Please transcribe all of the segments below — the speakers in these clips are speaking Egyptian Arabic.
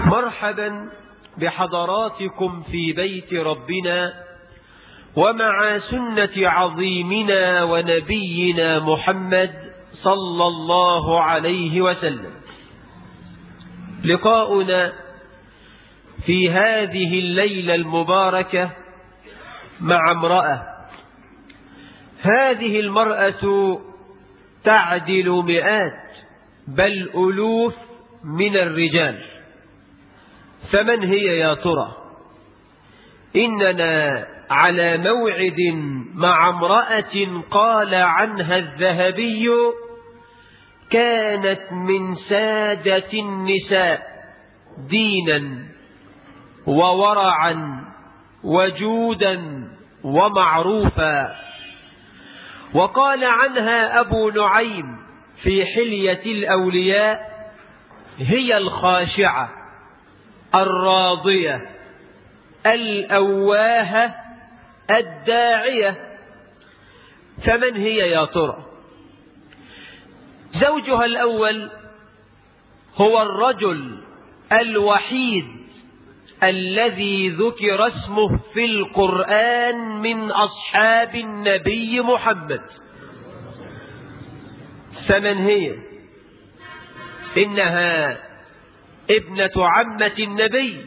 مرحبا بحضراتكم في بيت ربنا ومع سنة عظيمنا ونبينا محمد صلى الله عليه وسلم لقاؤنا في هذه الليلة المباركة مع امرأة هذه المرأة تعدل مئات بل ألوف من الرجال فمن هي يا ترى إننا على موعد مع امرأة قال عنها الذهبي كانت من سادة النساء دينا وورعا وجودا ومعروفا وقال عنها أبو نعيم في حلية الأولياء هي الخاشعة الراضية الأواهة الداعية فمن هي يا ترى زوجها الأول هو الرجل الوحيد الذي ذكر اسمه في القرآن من أصحاب النبي محمد فمن هي إنها ابنة عمة النبي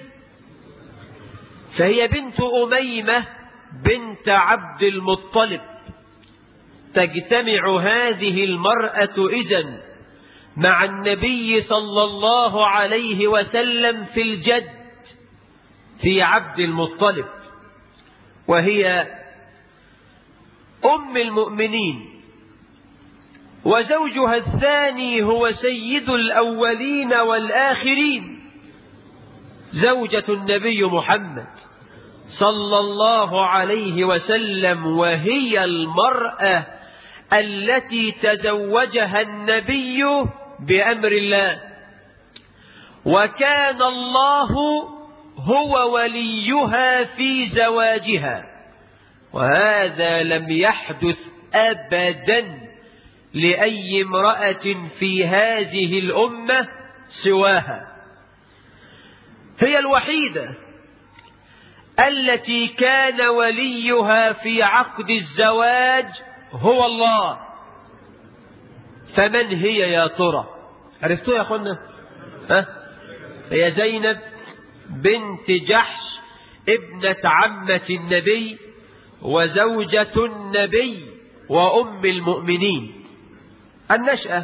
فهي بنت أميمة بنت عبد المطلب تجتمع هذه المرأة إذن مع النبي صلى الله عليه وسلم في الجد في عبد المطلب وهي أم المؤمنين وزوجها الثاني هو سيد الأولين والآخرين زوجة النبي محمد صلى الله عليه وسلم وهي المرأة التي تزوجها النبي بأمر الله وكان الله هو وليها في زواجها وهذا لم يحدث أبدا لأي امرأة في هذه الأمة سواها هي الوحيدة التي كان وليها في عقد الزواج هو الله فمن هي يا ترى عرفتوا يا أخوانا ها هي زينب بنت جحش ابنة عمة النبي وزوجة النبي وأم المؤمنين النشأة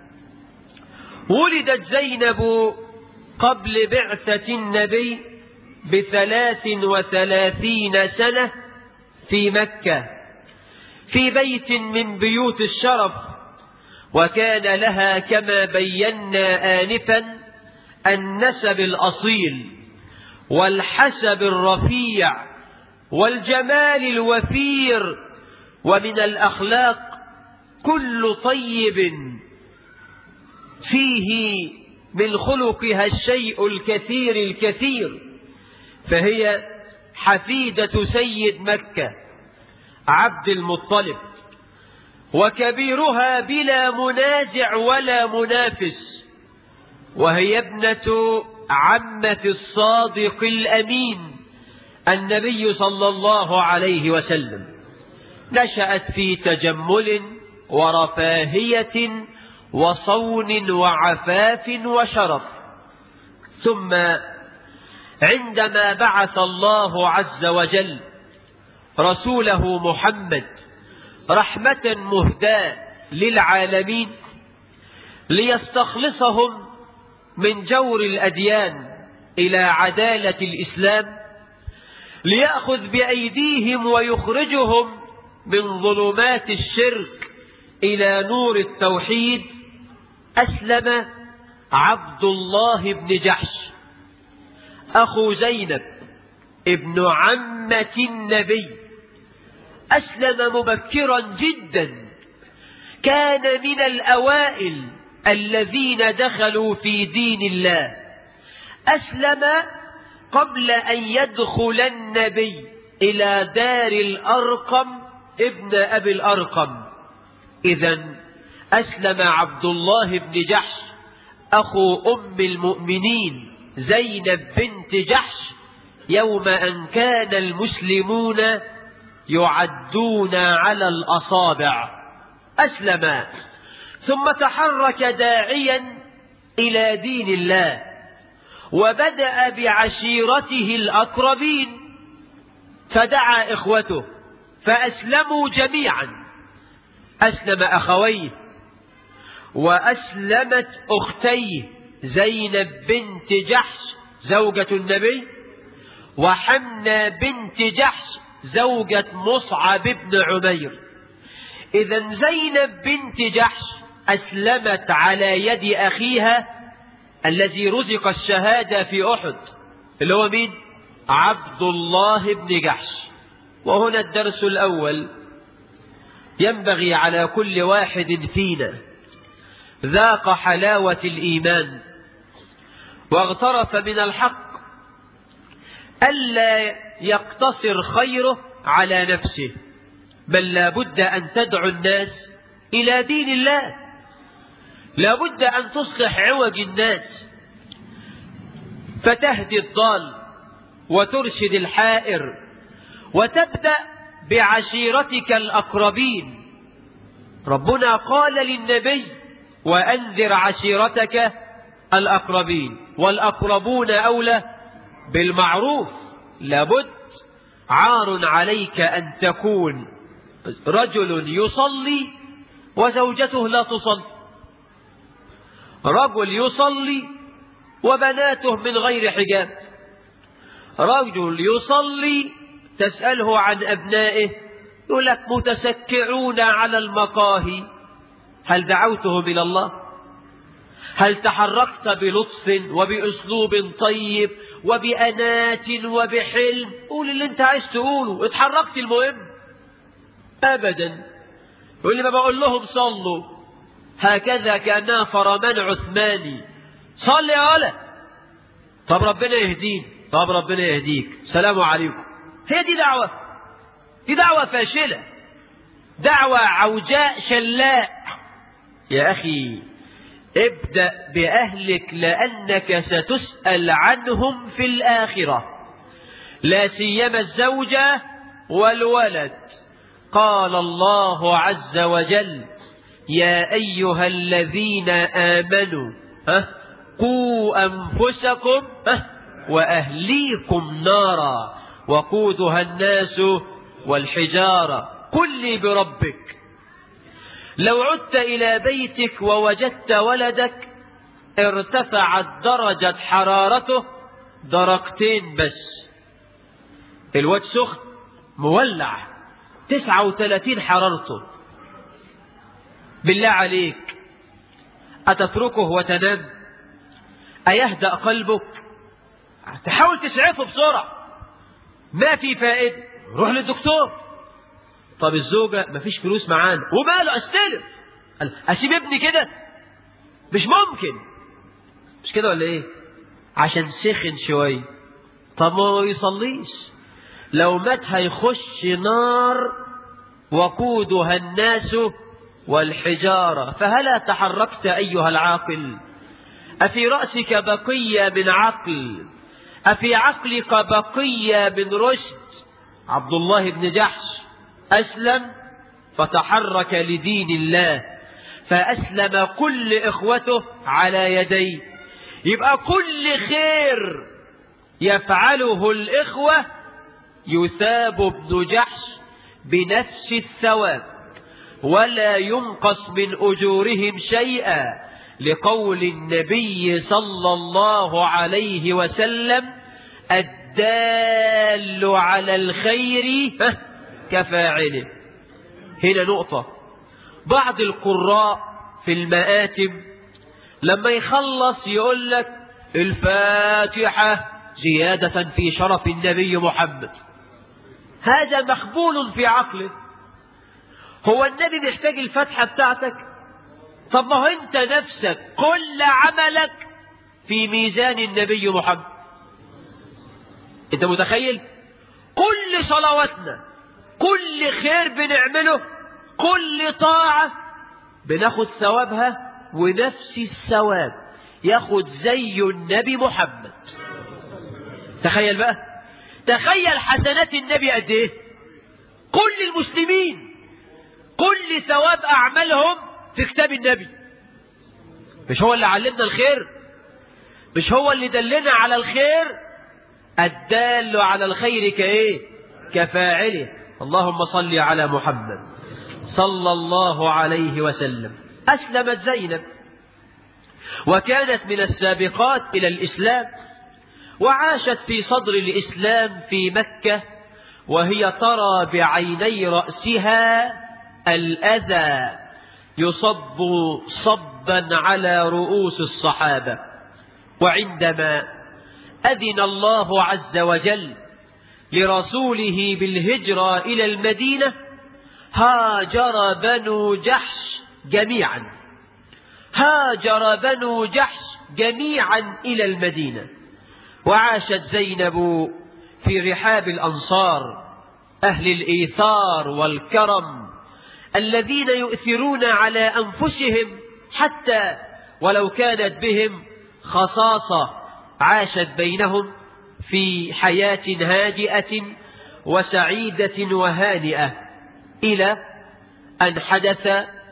ولدت زينب قبل بعثة النبي بثلاث وثلاثين سنة في مكة في بيت من بيوت الشرف وكان لها كما بينا آنفا النسب الأصيل والحسب الرفيع والجمال الوفير ومن الأخلاق كل طيب فيه من خلقها الشيء الكثير الكثير فهي حفيدة سيد مكة عبد المطلب وكبيرها بلا منازع ولا منافس وهي ابنة عمة الصادق الأمين النبي صلى الله عليه وسلم نشأت في تجمل ورفاهية وصون وعفاف وشرف ثم عندما بعث الله عز وجل رسوله محمد رحمة مهداة للعالمين ليستخلصهم من جور الأديان إلى عدالة الإسلام ليأخذ بأيديهم ويخرجهم من ظلمات الشرك إلى نور التوحيد أسلم عبد الله بن جحش أخو زينب ابن عمة النبي أسلم مبكرا جدا كان من الأوائل الذين دخلوا في دين الله أسلم قبل أن يدخل النبي إلى دار الأرقم ابن أبي الأرقم إذا أسلم عبد الله بن جحش أخو أم المؤمنين زينب بنت جحش يوم أن كان المسلمون يعدون على الأصابع أسلم ثم تحرك داعيا إلى دين الله وبدأ بعشيرته الأقربين فدعا إخوته فأسلموا جميعا أسلم أخويه وأسلمت أختيه زينب بنت جحش زوجة النبي وحمنا بنت جحش زوجة مصعب بن عمير إذا زينب بنت جحش أسلمت على يد أخيها الذي رزق الشهادة في أحد اللي هو مين؟ عبد الله بن جحش وهنا الدرس الأول ينبغي على كل واحد فينا ذاق حلاوة الإيمان واغترف من الحق ألا يقتصر خيره على نفسه بل لا بد أن تدعو الناس إلى دين الله لا بد أن تصلح عوج الناس فتهدي الضال وترشد الحائر وتبدأ بعشيرتك الأقربين ربنا قال للنبي وأنذر عشيرتك الأقربين والأقربون أولى بالمعروف لابد عار عليك أن تكون رجل يصلي وزوجته لا تصلي رجل يصلي وبناته من غير حجاب رجل يصلي تسأله عن أبنائه يقول لك متسكعون على المقاهي هل دعوتهم إلى الله هل تحركت بلطف وبأسلوب طيب وبأنات وبحلم قول اللي انت عايز تقوله اتحركت المهم أبدا يقول لي ما بقول لهم صلوا هكذا كأنها فرمان عثماني صل يا ولد طب ربنا يهديك طب ربنا يهديك سلام عليكم هي دي دعوة دي دعوة فاشلة دعوة عوجاء شلاء يا أخي ابدأ بأهلك لأنك ستسأل عنهم في الآخرة لا سيما الزوجة والولد قال الله عز وجل يا أيها الذين آمنوا ها قوا أنفسكم ها وأهليكم نارا وقودها الناس والحجارة قل لي بربك لو عدت إلى بيتك ووجدت ولدك ارتفعت درجة حرارته درجتين بس الواد سخن مولع تسعة وثلاثين حرارته بالله عليك أتتركه وتنام أيهدأ قلبك تحاول تسعفه بسرعة ما في فائدة روح للدكتور طب الزوجة مفيش فلوس معانا وماله استلف اسيب ابني كده مش ممكن مش كده ولا ايه عشان سخن شوية طب ما يصليش لو مات هيخش نار وقودها الناس والحجارة فهلا تحركت أيها العاقل أفي رأسك بقية من عقل أفي عقلك بقية من رشد عبد الله بن جحش أسلم فتحرك لدين الله فأسلم كل إخوته على يديه يبقى كل خير يفعله الإخوة يثاب ابن جحش بنفس الثواب ولا ينقص من أجورهم شيئا لقول النبي صلى الله عليه وسلم الدال على الخير كفاعله هنا نقطة بعض القراء في المآتم لما يخلص يقول لك الفاتحة زيادة في شرف النبي محمد هذا مخبول في عقله هو النبي محتاج الفتحة بتاعتك طب ما هو انت نفسك كل عملك في ميزان النبي محمد انت متخيل كل صلواتنا كل خير بنعمله كل طاعة بناخد ثوابها ونفس الثواب ياخد زي النبي محمد تخيل بقى تخيل حسنات النبي قد ايه كل المسلمين كل ثواب اعمالهم في كتاب النبي مش هو اللي علمنا الخير مش هو اللي دلنا على الخير الدال على الخير كايه كفاعله اللهم صل على محمد صلى الله عليه وسلم اسلمت زينب وكانت من السابقات الى الاسلام وعاشت في صدر الاسلام في مكه وهي ترى بعيني راسها الاذى يصب صبا على رؤوس الصحابه وعندما اذن الله عز وجل لرسوله بالهجره الى المدينه هاجر بنو جحش جميعا هاجر بنو جحش جميعا الى المدينه وعاشت زينب في رحاب الانصار اهل الايثار والكرم الذين يؤثرون على انفسهم حتى ولو كانت بهم خصاصه عاشت بينهم في حياه هادئه وسعيده وهانئه الى ان حدث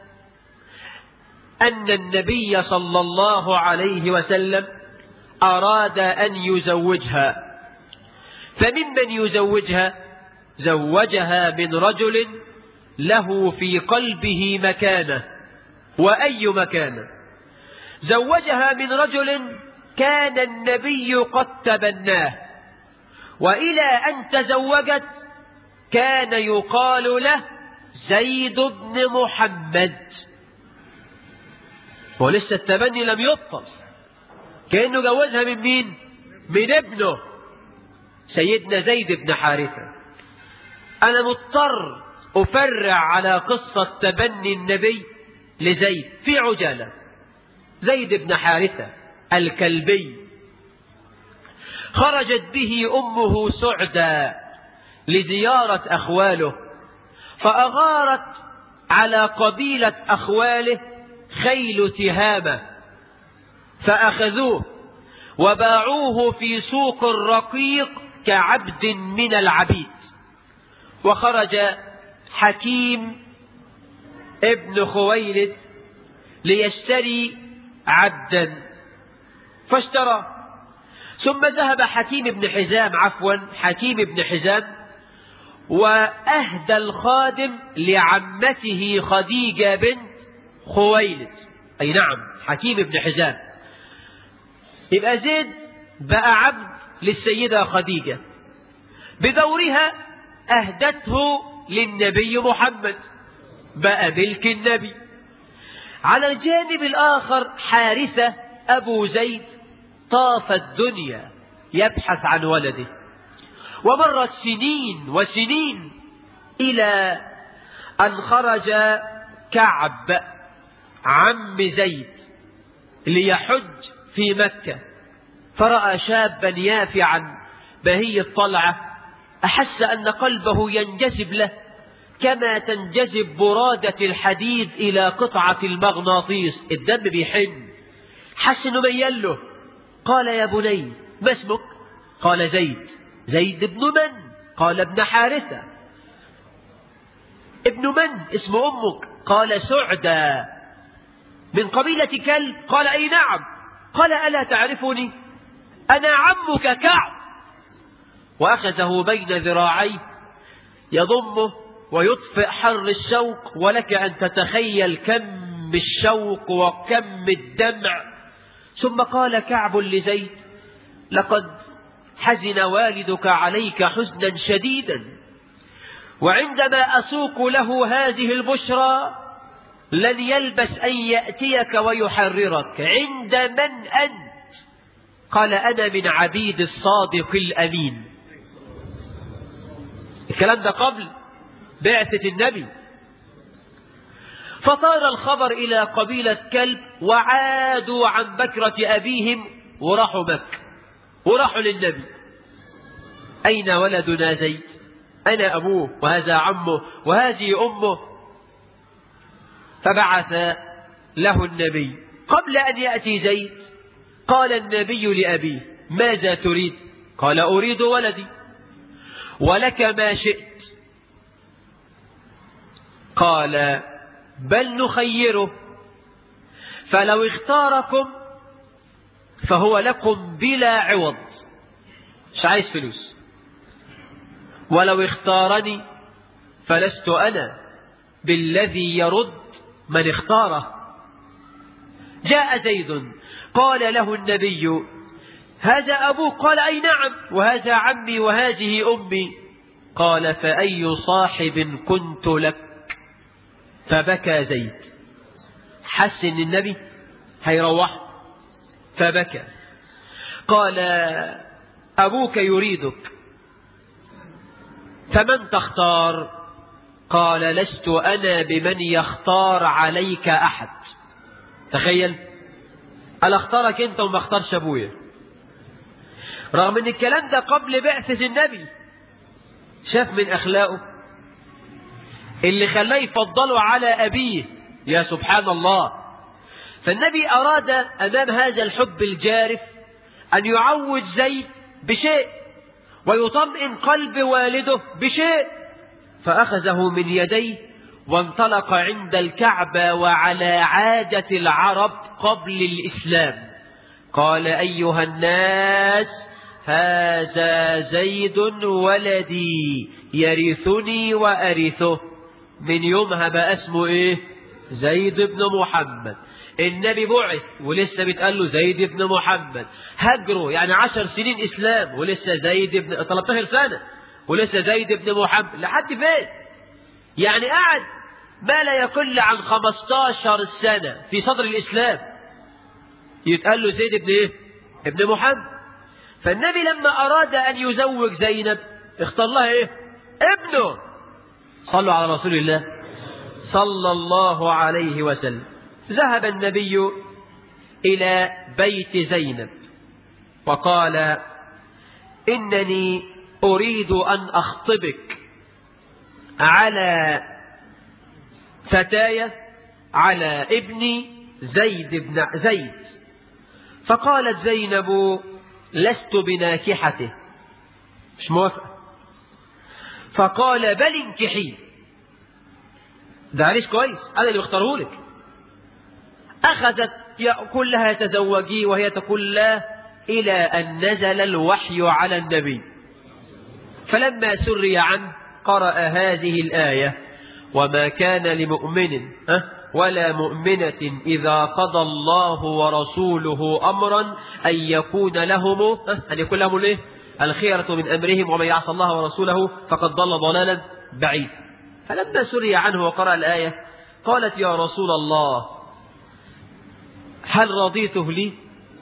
ان النبي صلى الله عليه وسلم اراد ان يزوجها فممن يزوجها زوجها من رجل له في قلبه مكانه واي مكانه زوجها من رجل كان النبي قد تبناه والى ان تزوجت كان يقال له زيد بن محمد ولسه التبني لم يبطل كانه جوزها من مين من ابنه سيدنا زيد بن حارثه انا مضطر افرع على قصه تبني النبي لزيد في عجاله زيد بن حارثه الكلبي خرجت به امه سعدى لزياره اخواله فاغارت على قبيله اخواله خيل تهامه فاخذوه وباعوه في سوق الرقيق كعبد من العبيد وخرج حكيم ابن خويلد ليشتري عبدا فاشترى ثم ذهب حكيم بن حزام عفوا حكيم بن حزام وأهدى الخادم لعمته خديجة بنت خويلد أي نعم حكيم بن حزام يبقى زيد بقى عبد للسيدة خديجة بدورها أهدته للنبي محمد بقى ملك النبي على الجانب الآخر حارثة أبو زيد طاف الدنيا يبحث عن ولده ومرت سنين وسنين إلى أن خرج كعب عم زيد ليحج في مكة فرأى شابا يافعا بهي الطلعة أحس أن قلبه ينجذب له كما تنجذب برادة الحديد إلى قطعة المغناطيس الدم بيحن حس انه ميال له قال يا بني ما اسمك قال زيد زيد ابن من قال ابن حارثة ابن من اسم أمك قال سعدى من قبيلة كلب قال أي نعم قال ألا تعرفني أنا عمك كعب وأخذه بين ذراعيه يضمه ويطفئ حر الشوق ولك أن تتخيل كم الشوق وكم الدمع ثم قال كعب لزيد لقد حزن والدك عليك حزنا شديدا وعندما أسوق له هذه البشرى لن يلبس أن يأتيك ويحررك عند من أنت قال أنا من عبيد الصادق الأمين الكلام ده قبل بعثة النبي فطار الخبر إلى قبيلة كلب وعادوا عن بكرة أبيهم وراحوا مكة وراحوا للنبي أين ولدنا زيد أنا أبوه وهذا عمه وهذه أمه فبعث له النبي قبل أن يأتي زيد قال النبي لأبيه ماذا تريد قال أريد ولدي ولك ما شئت قال بل نخيره فلو اختاركم فهو لكم بلا عوض مش عايز فلوس ولو اختارني فلست أنا بالذي يرد من اختاره جاء زيد قال له النبي هذا أبوك قال أي نعم وهذا عمي وهذه أمي قال فأي صاحب كنت لك فبكى زيد حس ان النبي هيروح فبكى قال أبوك يريدك فمن تختار قال لست أنا بمن يختار عليك أحد تخيل أنا اختارك أنت وما اختارش أبويا رغم أن الكلام ده قبل بعثة النبي شاف من أخلاقه اللي خلاه يفضله على أبيه يا سبحان الله فالنبي أراد أمام هذا الحب الجارف أن يعود زيد بشيء ويطمئن قلب والده بشيء فأخذه من يديه وانطلق عند الكعبة وعلى عادة العرب قبل الإسلام قال أيها الناس هذا زيد ولدي يرثني وأرثه من يومها بقى اسمه ايه زيد بن محمد النبي بعث ولسه بيتقال له زيد بن محمد هجره يعني عشر سنين إسلام ولسه زيد بن 13 سنة ولسه زيد بن محمد لحد فين يعني قعد ما لا يقل عن 15 سنة في صدر الإسلام يتقال له زيد بن إيه ابن محمد فالنبي لما أراد أن يزوج زينب اختار لها إيه ابنه صلوا على رسول الله صلى الله عليه وسلم ذهب النبي إلى بيت زينب وقال إنني أريد أن أخطبك على فتاية على ابني زيد بن زيد فقالت زينب لست بناكحته مش موافقة فقال بل انكحيه ده عريس كويس أنا اللي بختاره لك أخذت يقول لها تزوجي وهي تقول لا إلى أن نزل الوحي على النبي فلما سري عنه قرأ هذه الآية وما كان لمؤمن ولا مؤمنة إذا قضى الله ورسوله أمرا أن يكون لهم أن يكون لهم الايه؟ الخيرة من أمرهم ومن يعصى الله ورسوله فقد ضل ضلالا بعيدا فلما سري عنه وقرأ الآية قالت يا رسول الله هل رضيته لي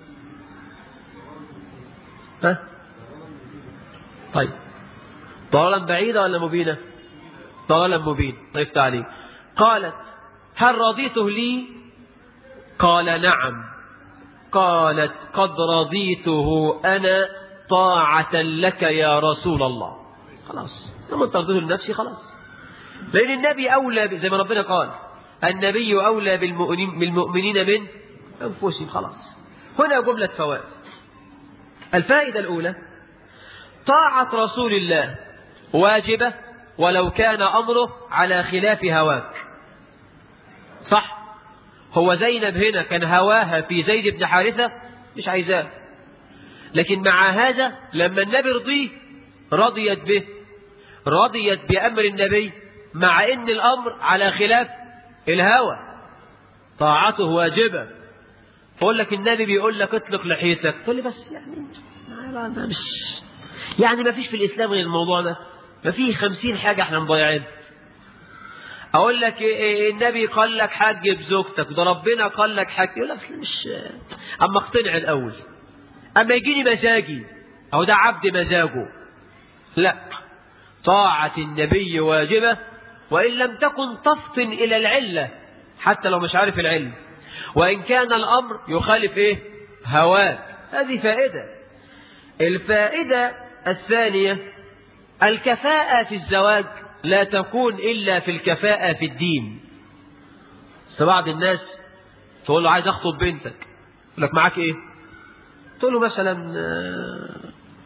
ها طيب ضلالا بعيدا ولا مبينا ضلالا مبين طيب تعالي قالت هل رضيته لي قال نعم قالت قد رضيته أنا طاعة لك يا رسول الله خلاص لما ترضيه لنفسي خلاص لأن النبي أولى زي ما ربنا قال النبي أولى بالمؤمنين, بالمؤمنين من أنفسهم خلاص هنا جملة فوائد الفائدة الأولى طاعة رسول الله واجبة ولو كان أمره على خلاف هواك صح هو زينب هنا كان هواها في زيد بن حارثة مش عايزاه لكن مع هذا لما النبي رضيه رضيت به رضيت بأمر النبي مع ان الامر على خلاف الهوى طاعته واجبة اقول لك النبي بيقول لك اطلق لحيتك تقول لي بس يعني ما مش يعني ما فيش في الاسلام غير الموضوع ده ما فيه خمسين حاجة احنا مضيعين اقول لك النبي قال لك حج بزوجتك ده ربنا قال لك حج يقول لك مش اما اقتنع الاول اما يجيني مزاجي او ده عبد مزاجه لا طاعة النبي واجبة وإن لم تكن تفطن إلى العلة حتى لو مش عارف العلم وإن كان الأمر يخالف إيه هواك هذه فائدة الفائدة الثانية الكفاءة في الزواج لا تكون إلا في الكفاءة في الدين بعض الناس تقول له عايز أخطب بنتك يقول لك معاك إيه تقول له مثلا آه،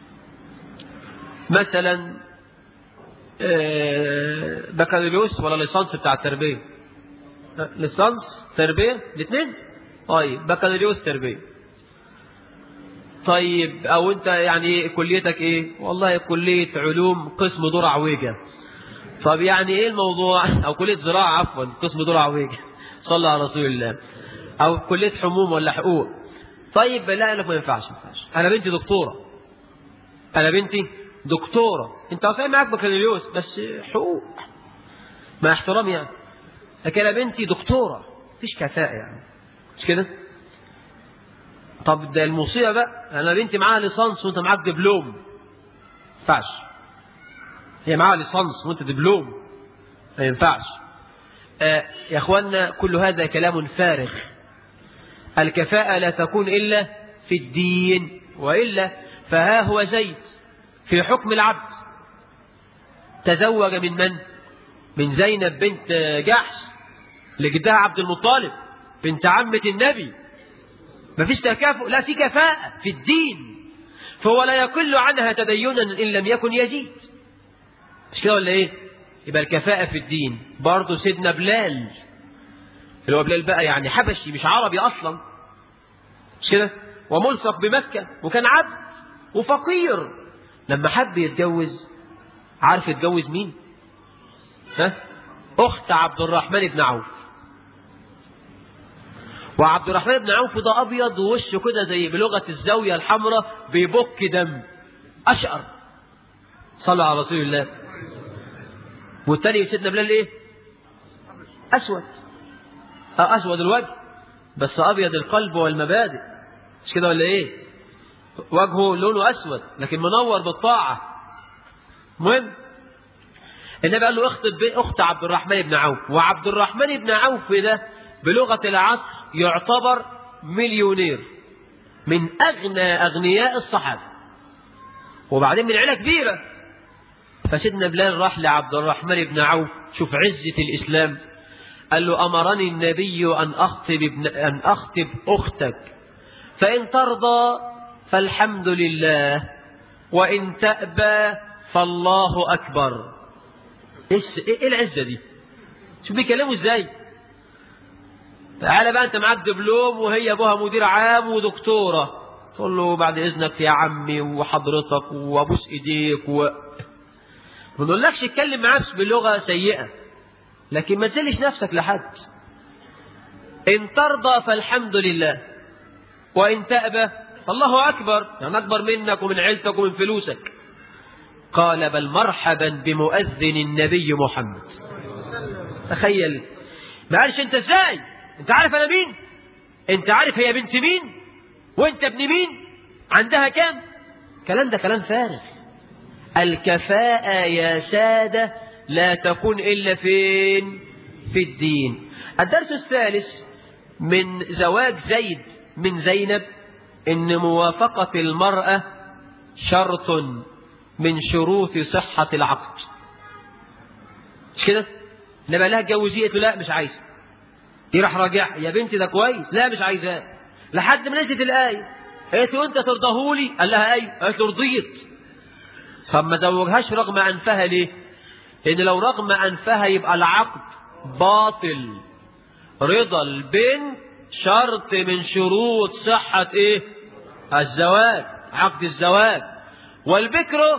مثلا آه، بكالوريوس ولا ليسانس بتاع التربية لا، ليسانس تربية الاثنين طيب بكالوريوس تربية طيب او انت يعني كليتك ايه والله كلية علوم قسم دور عويجة طب يعني ايه الموضوع او كلية زراعة عفوا قسم دور عويجة صلى على رسول الله او كلية حموم ولا حقوق طيب لا لك ما ينفعش ما ينفعش انا بنتي دكتورة انا بنتي دكتورة انت صحيح معاك بكالوريوس بس حقوق مع احترامي يعني لكن انا بنتي دكتورة مفيش كفاءة يعني مش كده طب ده المصيبة بقى انا بنتي معاها ليسانس وانت معاك دبلوم ما ينفعش هي معاها ليسانس وانت دبلوم ما ينفعش آه يا اخوانا كل هذا كلام فارغ الكفاءة لا تكون إلا في الدين وإلا فها هو زيد في حكم العبد تزوج من من؟ من زينب بنت جحش لجدها عبد المطلب بنت عمة النبي مفيش تكافؤ لا في كفاءة في الدين فهو لا يقل عنها تدينا إن لم يكن يزيد مش كده ولا إيه؟ يبقى الكفاءة في الدين برضه سيدنا بلال اللي هو بلال بقى يعني حبشي مش عربي أصلا مش كده وملصق بمكة وكان عبد وفقير لما حب يتجوز عارف يتجوز مين ها أخت عبد الرحمن بن عوف وعبد الرحمن بن عوف ده أبيض ووشه كده زي بلغة الزاوية الحمراء بيبك دم أشقر صلى على رسول الله والتاني سيدنا بلال ايه أسود أه أسود الوجه بس أبيض القلب والمبادئ مش كده ولا إيه وجهه لونه أسود لكن منور بالطاعة مهم النبي قال له اخطب أخت عبد الرحمن بن عوف وعبد الرحمن بن عوف ده بلغة العصر يعتبر مليونير من أغنى أغنياء الصحابة وبعدين من عيلة كبيرة فسيدنا بلال راح لعبد الرحمن بن عوف شوف عزة الإسلام قال له أمرني النبي أن أخطب, ابن أن أخطب أختك فإن ترضى فالحمد لله وإن تأبى فالله أكبر إيه العزة دي شوف بيكلموا إزاي تعالى بقى أنت معاك دبلوم وهي أبوها مدير عام ودكتورة تقول له بعد إذنك يا عمي وحضرتك وأبوس إيديك و... ما نقولكش اتكلم معاه بلغة سيئة لكن ما تزلش نفسك لحد إن ترضى فالحمد لله وإن تأبى فالله أكبر يعني أكبر منك ومن عيلتك ومن فلوسك قال بل مرحبا بمؤذن النبي محمد تخيل ما قالش انت ازاي انت عارف انا مين انت عارف هي بنت مين وانت ابن مين عندها كام كلام ده كلام فارغ الكفاءة يا سادة لا تكون إلا فين في الدين الدرس الثالث من زواج زيد من زينب إن موافقة المرأة شرط من شروط صحة العقد مش كده لما لها جوزية لا مش عايزة دي راح راجع يا بنتي ده كويس لا مش عايزاه لحد ما نزلت الآية قالت له أنت ترضاهولي قال لها أيوه قالت له رضيت فما زوجهاش رغم أنفها ليه لأن لو رغم أنفها يبقى العقد باطل رضا البنت شرط من شروط صحة إيه الزواج عقد الزواج والبكر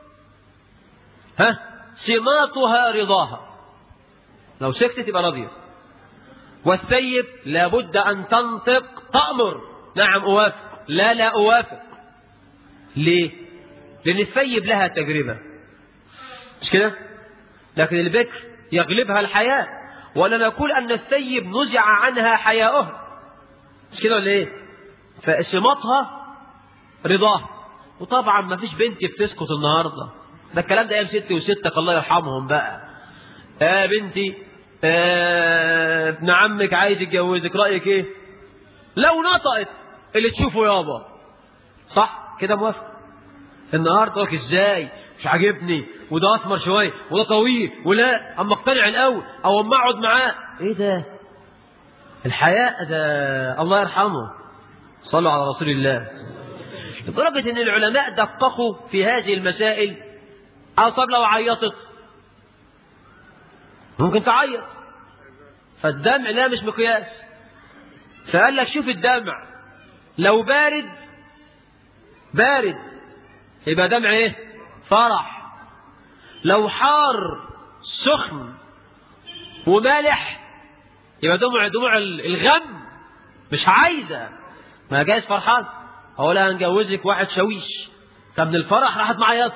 ها سماطها رضاها لو سكتت يبقى راضية والثيب لابد أن تنطق تأمر نعم أوافق لا لا أوافق ليه لأن الثيب لها تجربة مش كده لكن البكر يغلبها الحياء ولا نقول أن الثيب نزع عنها حياؤها مش كده ولا إيه فصمتها رضاها وطبعا ما فيش بنت بتسكت النهاردة ده الكلام ده أيام ستي وستك الله يرحمهم بقى يا آه بنتي آه ابن عمك عايز يتجوزك رأيك ايه لو نطقت اللي تشوفه يابا صح كده موافق النهارده لك ازاي مش عاجبني وده اسمر شويه وده طويل ولا اما اقتنع الاول او اما اقعد معاه ايه ده الحياء ده الله يرحمه صلوا على رسول الله لدرجة ان العلماء دققوا في هذه المسائل او طب لو عيطت ممكن تعيط فالدمع لا مش مقياس فقال لك شوف الدمع لو بارد بارد يبقى دمع ايه فرح لو حار سخن ومالح يبقى دموع دموع الغم مش عايزة ما جايز فرحان هو لا هنجوزك واحد شويش طب من الفرح راحت معيط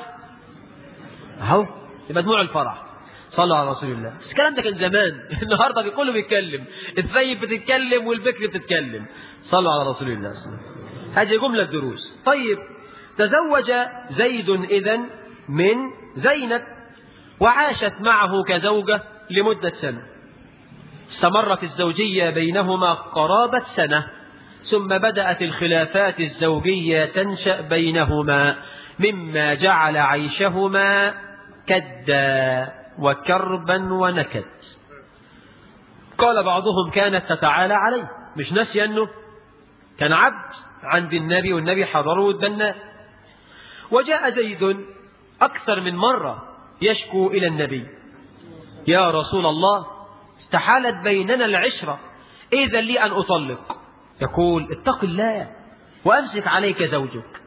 اهو يبقى دموع الفرح صلوا على رسول الله بس الكلام ده كان زمان النهارده كله بيتكلم الثيب بتتكلم والبكر بتتكلم صلوا على رسول الله صلى الله عليه وسلم هذه جملة دروس طيب تزوج زيد إذا من زينب وعاشت معه كزوجة لمدة سنة استمرت الزوجية بينهما قرابة سنة ثم بدأت الخلافات الزوجية تنشأ بينهما مما جعل عيشهما كدا وكربا ونكد قال بعضهم كانت تتعالى عليه مش ناسي أنه كان عبد عند النبي والنبي حضره واتبناه وجاء زيد أكثر من مرة يشكو إلى النبي يا رسول الله استحالت بيننا العشرة إذا لي أن أطلق يقول اتق الله وأمسك عليك زوجك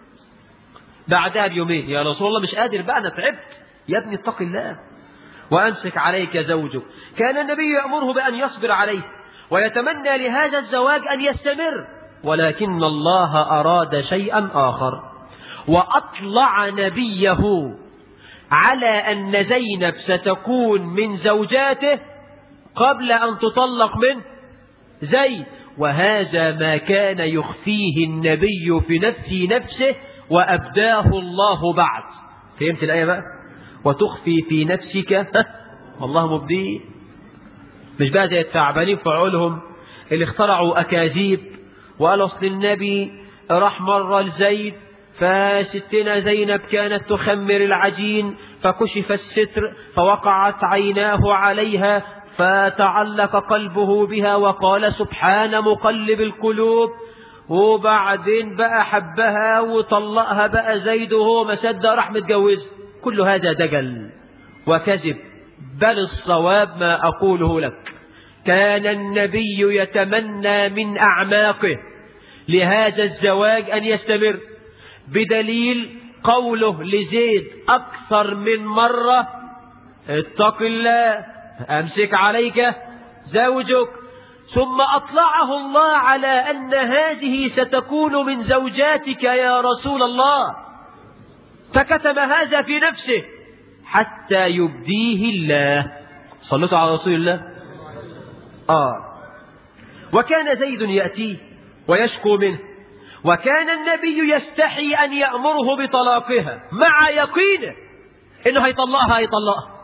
بعدها بيومين يا رسول الله مش قادر بقى أنا تعبت يا ابني اتق الله وأمسك عليك زوجك كان النبي يأمره بأن يصبر عليه ويتمنى لهذا الزواج أن يستمر ولكن الله أراد شيئا آخر وأطلع نبيه على أن زينب ستكون من زوجاته قبل أن تطلق من زيد وهذا ما كان يخفيه النبي في نفس نفسه وأبداه الله بعد فهمت الآية بقى وتخفي في نفسك والله مبديه مش بقى زي الثعبانين فعولهم اللي اخترعوا أكاذيب وقالوا أصل النبي راح مرة لزيد فستنا زينب كانت تخمر العجين فكشف الستر فوقعت عيناه عليها فتعلق قلبه بها وقال سبحان مقلب القلوب وبعدين بقى حبها وطلقها بقى زيد وهو ما صدق راح متجوز كل هذا دجل وكذب بل الصواب ما أقوله لك كان النبي يتمنى من أعماقه لهذا الزواج أن يستمر بدليل قوله لزيد أكثر من مرة اتق الله أمسك عليك زوجك ثم أطلعه الله على أن هذه ستكون من زوجاتك يا رسول الله فكتم هذا في نفسه حتى يبديه الله صلوا على رسول الله آه وكان زيد يأتيه ويشكو منه وكان النبي يستحي أن يأمره بطلاقها مع يقينه إنه هيطلقها هيطلقها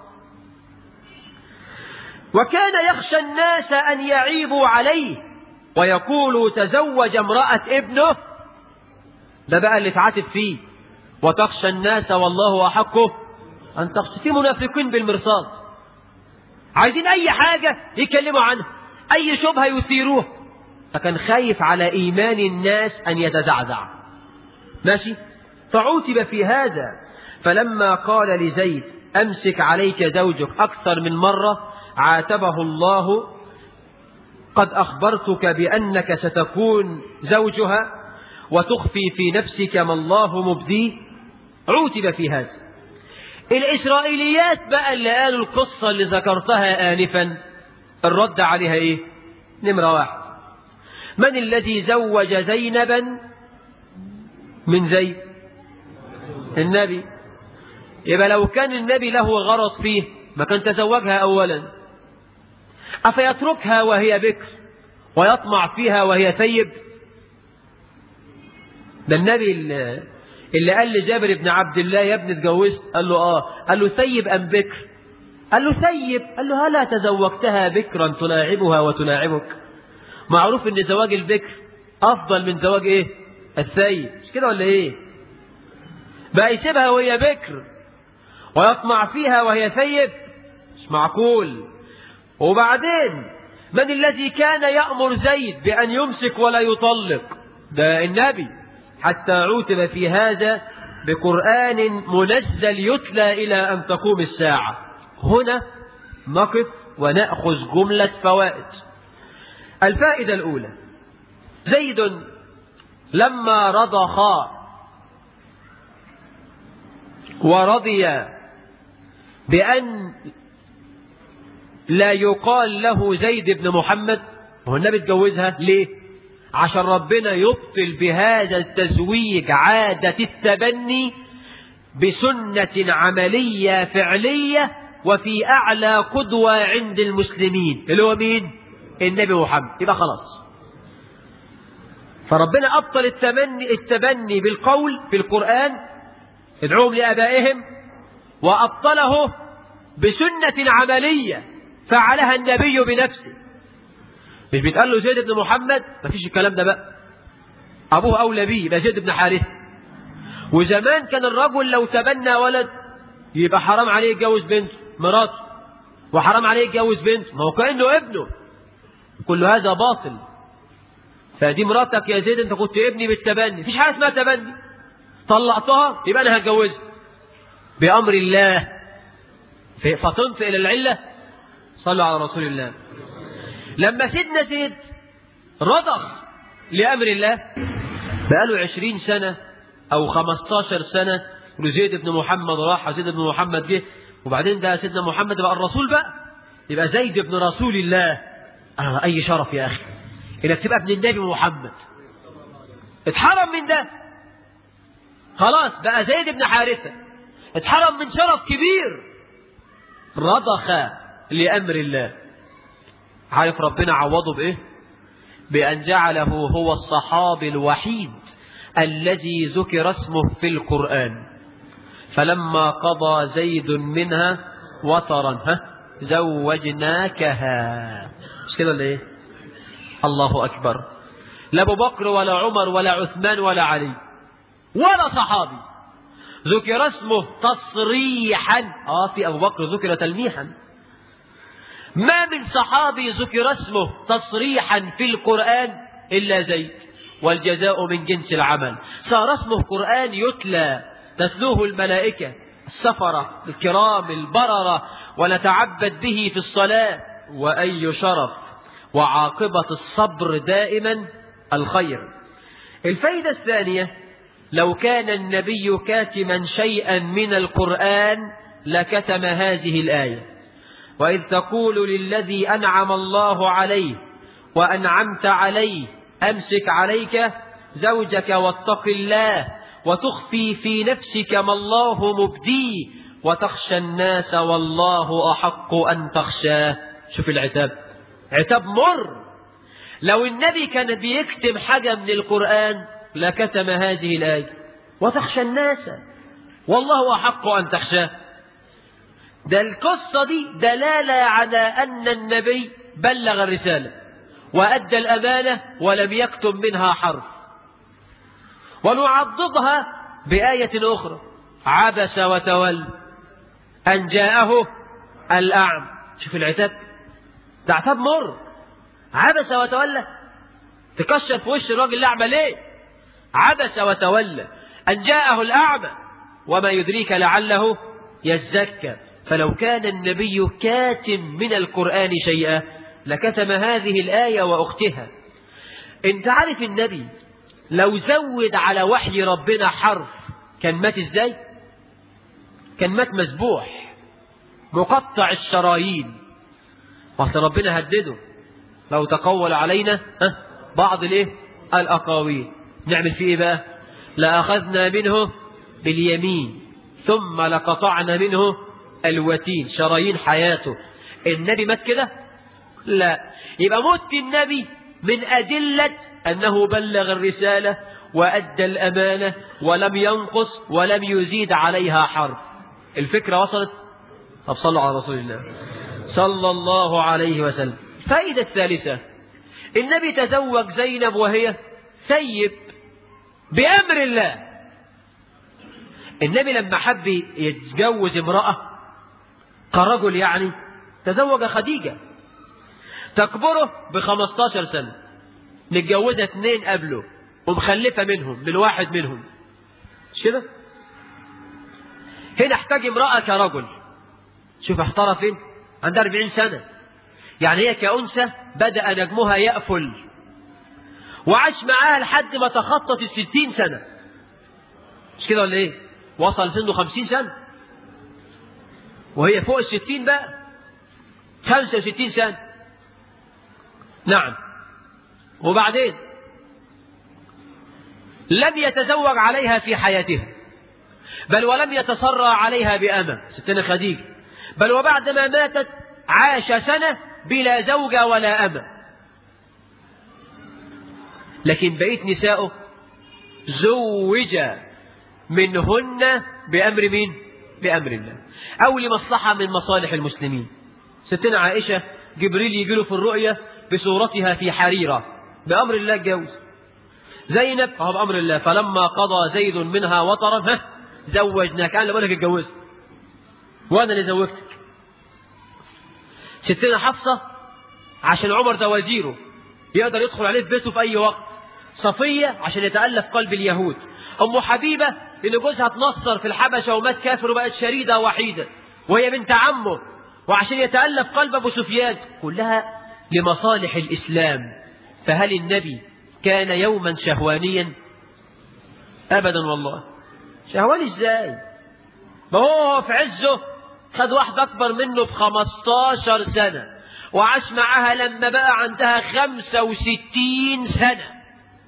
وكان يخشى الناس أن يعيبوا عليه ويقولوا تزوج امرأة ابنه ده بقى اللي اتعاتب فيه وتخشى الناس والله أحقه أن تخشى في منافقين بالمرصاد عايزين أي حاجة يكلموا عنها أي شبهة يثيروها فكان خايف على إيمان الناس أن يتزعزع ماشي فعوتب في هذا فلما قال لزيد أمسك عليك زوجك أكثر من مرة عاتبه الله قد أخبرتك بأنك ستكون زوجها وتخفي في نفسك ما الله مبديه عوتب في هذا الإسرائيليات بقى اللي قالوا القصة اللي ذكرتها آنفا الرد عليها إيه نمرة واحد من الذي زوج زينبا من زيد النبي يبقى لو كان النبي له غرض فيه ما كان تزوجها أولا أفيتركها وهي بكر ويطمع فيها وهي ثيب ده النبي اللي, اللي قال لجابر بن عبد الله يا ابني اتجوزت قال له اه قال له ثيب أم بكر قال له ثيب قال له هلا تزوجتها بكرا تلاعبها وتلاعبك معروف ان زواج البكر افضل من زواج ايه الثيب مش كده ولا ايه بقى يسيبها وهي بكر ويطمع فيها وهي ثيب مش معقول وبعدين من الذي كان يأمر زيد بأن يمسك ولا يطلق ده النبي حتى عوتب في هذا بقرآن منزل يتلى إلى أن تقوم الساعة هنا نقف ونأخذ جملة فوائد الفائدة الأولى زيد لما رضخ ورضي بأن لا يقال له زيد بن محمد هو النبي اتجوزها ليه عشان ربنا يبطل بهذا التزويج عادة التبني بسنة عملية فعلية وفي أعلى قدوة عند المسلمين اللي هو مين النبي محمد يبقى خلاص فربنا أبطل التبني, التبني بالقول في القرآن ادعوهم لآبائهم وأبطله بسنة عملية فعلها النبي بنفسه مش بيتقال له زيد بن محمد مفيش الكلام ده بقى أبوه أولى بيه يبقى زيد بن حارثة وزمان كان الرجل لو تبنى ولد يبقى حرام عليه يتجوز بنته مراته وحرام عليه يتجوز بنته ما هو كأنه ابنه كل هذا باطل فدي مراتك يا زيد انت كنت ابني بالتبني مفيش حاجه اسمها تبني طلقتها يبقى انا هتجوزها بامر الله فطنت الى العله صلوا على رسول الله لما سيدنا زيد رضخ لامر الله بقاله عشرين سنه او خمستاشر سنه زيد بن محمد راح زيد بن محمد جه وبعدين ده سيدنا محمد بقى الرسول بقى يبقى زيد بن رسول الله أنا أي شرف يا أخي إنك تبقى ابن النبي محمد اتحرم من ده خلاص بقى زيد بن حارثة اتحرم من شرف كبير رضخ لأمر الله عارف ربنا عوضه بإيه بأن جعله هو الصحابي الوحيد الذي ذكر اسمه في القرآن فلما قضى زيد منها وطرا ها زوجناكها مش كده ولا ايه الله اكبر لا ابو بكر ولا عمر ولا عثمان ولا علي ولا صحابي ذكر اسمه تصريحا اه في ابو بكر ذكر تلميحا ما من صحابي ذكر اسمه تصريحا في القرآن إلا زيد والجزاء من جنس العمل صار اسمه قرآن يتلى تتلوه الملائكة السفرة الكرام البررة ونتعبد به في الصلاة وأي شرف وعاقبة الصبر دائما الخير الفائدة الثانية لو كان النبي كاتما شيئا من القرآن لكتم هذه الآية وإذ تقول للذي أنعم الله عليه وأنعمت عليه أمسك عليك زوجك واتق الله وتخفي في نفسك ما الله مبديه وتخشى الناس والله أحق أن تخشاه شوف العتاب عتاب مر لو النبي كان بيكتم حاجة من القرآن لكتم هذه الآية وتخشى الناس والله أحق أن تخشاه ده القصة دي دلالة على أن النبي بلغ الرسالة وأدى الأمانة ولم يكتم منها حرف ونعضدها بآية أخرى عبس وتولى أن جاءه الأعمى شوف العتاب ده عتاب مر عبس وتولى تكشف في وش الراجل الأعمى ليه عبس وتولى أن جاءه الأعمى وما يدريك لعله يزكى فلو كان النبي كاتم من القرآن شيئا لكتم هذه الآية وأختها انت عارف النبي لو زود على وحي ربنا حرف كان مات ازاي كان مات مسبوح مقطع الشرايين وقت ربنا هدده لو تقول علينا ها بعض الايه الاقاويل نعمل فيه ايه بقى لاخذنا منه باليمين ثم لقطعنا منه الوتين شرايين حياته النبي مات كده لا يبقى موت النبي من أدلة أنه بلغ الرسالة وأدى الأمانة ولم ينقص ولم يزيد عليها حرف الفكرة وصلت طب صلوا على رسول الله صلى الله عليه وسلم فائدة الثالثة النبي تزوج زينب وهي ثيب بأمر الله النبي لما حب يتجوز امرأة كرجل يعني تزوج خديجة تكبره ب 15 سنة متجوزة اتنين قبله ومخلفة منهم من واحد منهم مش كده هنا احتاج امرأة كرجل شوف احترى فين عندها 40 سنة يعني هي كأنثى بدأ نجمها يأفل وعاش معاها لحد ما تخطت الستين سنة مش كده ولا ايه وصل سنه خمسين سنة وهي فوق الستين بقى خمسة وستين سنة نعم وبعدين لم يتزوج عليها في حياتها بل ولم يتسرى عليها بأمة ستنا خديجة بل وبعد ما ماتت عاش سنة بلا زوجة ولا أمة لكن بقيت نساؤه زوج منهن بأمر مين بأمر الله أو لمصلحة من مصالح المسلمين ستنا عائشة جبريل يجيله في الرؤية بصورتها في حريرة بأمر الله اتجوز زينب اه بأمر الله فلما قضى زيد منها وطرا ها زوجناك أنا لما لك اتجوزت وأنا اللي زوجتك ستنا حفصة عشان عمر ده وزيره يقدر يدخل عليه في بيته في أي وقت صفية عشان يتألف قلب اليهود أم حبيبة لأن جوزها اتنصر في الحبشة ومات كافر وبقت شريدة وحيدة وهي بنت عمه وعشان يتألف قلب أبو سفيان كلها لمصالح الإسلام فهل النبي كان يوما شهوانيا أبدا والله شهواني ازاي ما هو في عزه خد واحد أكبر منه بخمستاشر سنة وعاش معها لما بقى عندها خمسة وستين سنة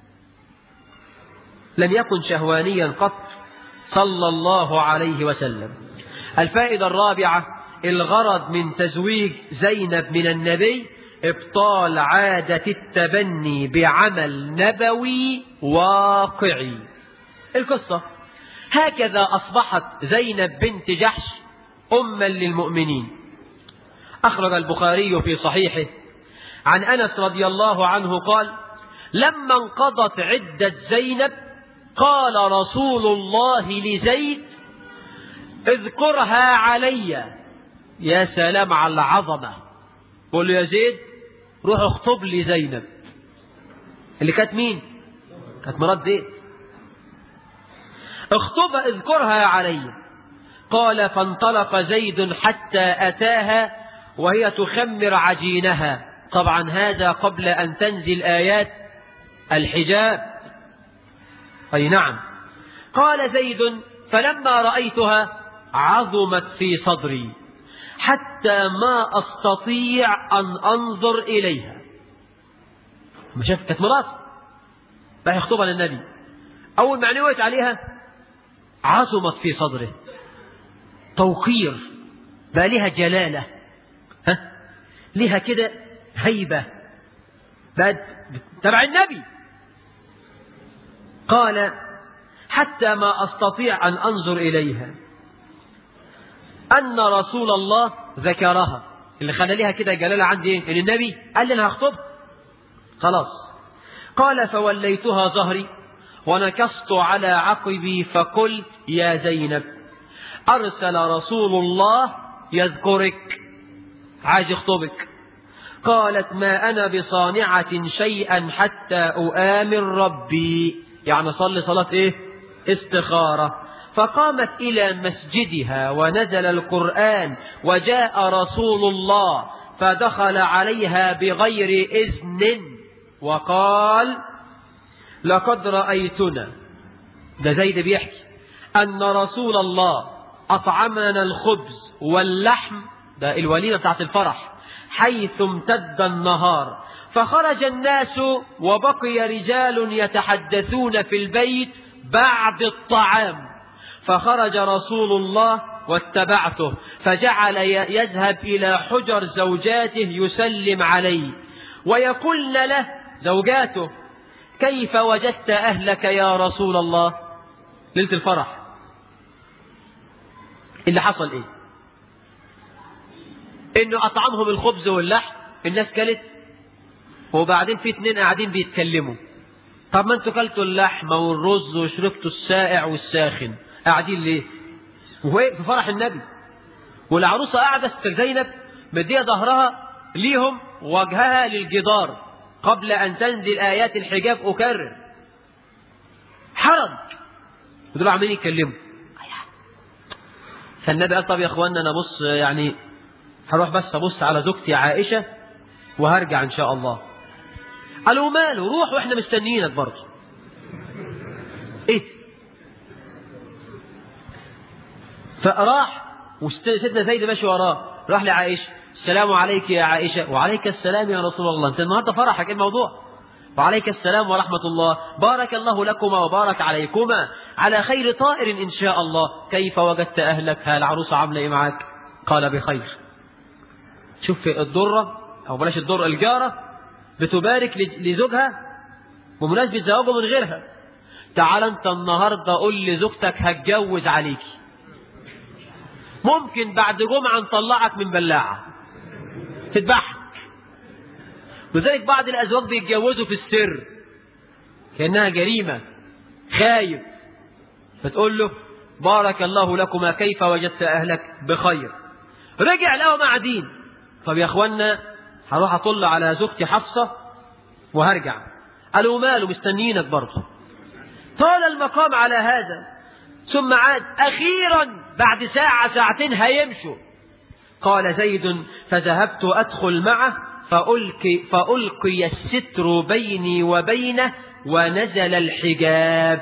لم يكن شهوانيا قط صلى الله عليه وسلم الفائدة الرابعة الغرض من تزويج زينب من النبي ابطال عادة التبني بعمل نبوي واقعي القصة هكذا أصبحت زينب بنت جحش أما للمؤمنين أخرج البخاري في صحيحه عن أنس رضي الله عنه قال لما انقضت عدة زينب قال رسول الله لزيد اذكرها علي يا سلام على العظمة قول له يا زيد روح اخطب لي زينب اللي كانت مين كانت مرات زيد اخطب اذكرها علي قال فانطلق زيد حتى أتاها وهي تخمر عجينها طبعا هذا قبل أن تنزل آيات الحجاب أي نعم قال زيد فلما رأيتها عظمت في صدري حتى ما أستطيع أن أنظر إليها ما شافت كانت مرات بقى يخطبها للنبي أول ما عينيه وقت عليها عظمت في صدره توقير بقى لها جلالة ها لها كده هيبة بقت تبع النبي قال حتى ما أستطيع أن أنظر إليها أن رسول الله ذكرها اللي خلى لها كده جلالة عندي إيه؟ إن النبي قال لي أنا هخطب خلاص قال فوليتها ظهري ونكصت على عقبي فقلت يا زينب أرسل رسول الله يذكرك عايز يخطبك قالت ما أنا بصانعة شيئا حتى أؤامر ربي يعني صلي صلاة إيه استخارة فقامت إلى مسجدها ونزل القرآن وجاء رسول الله فدخل عليها بغير إذن وقال لقد رأيتنا ده زيد بيحكي أن رسول الله أطعمنا الخبز واللحم ده الوليمة بتاعت الفرح حيث امتد النهار فخرج الناس وبقي رجال يتحدثون في البيت بعد الطعام فخرج رسول الله واتبعته فجعل يذهب إلى حجر زوجاته يسلم عليه ويقولن له زوجاته كيف وجدت أهلك يا رسول الله ليلة الفرح اللي حصل ايه انه اطعمهم الخبز واللحم الناس كلت وبعدين في اتنين قاعدين بيتكلموا طب ما انتوا كلتوا اللحمة والرز وشربتوا السائع والساخن قاعدين ليه وهو في فرح النبي والعروسة قاعدة ست زينب مدية ظهرها ليهم وجهها للجدار قبل أن تنزل آيات الحجاب أكرر حرج ودول عمالين يتكلموا فالنبي قال طب يا اخوانا انا بص يعني هروح بس ابص على زوجتي عائشه وهرجع ان شاء الله قالوا ماله روح واحنا مستنيينك برضه ايه فراح وسيدنا زيد ماشي وراه راح لعائشه السلام عليك يا عائشه وعليك السلام يا رسول الله انت النهارده فرحك ايه الموضوع وعليك السلام ورحمة الله بارك الله لكما وبارك عليكما على خير طائر إن شاء الله كيف وجدت أهلك ها العروسة عاملة إيه معاك قال بخير شوف الضرة أو بلاش الضرة الجارة بتبارك لزوجها بمناسبة زواجه من غيرها تعال انت النهاردة قول لزوجتك هتجوز عليكي ممكن بعد جمعة نطلعك من بلاعة تذبحك لذلك بعض الأزواج بيتجوزوا في السر كأنها جريمة خايف فتقول له بارك الله لكما كيف وجدت أهلك بخير رجع لهم قاعدين طب يا أخوانا هروح أطل على زوجتي حفصة وهرجع قالوا ماله مستنيينك برضه طال المقام على هذا ثم عاد أخيرا بعد ساعة ساعتين هيمشوا قال زيد فذهبت أدخل معه فألقي, فألقي الستر بيني وبينه ونزل الحجاب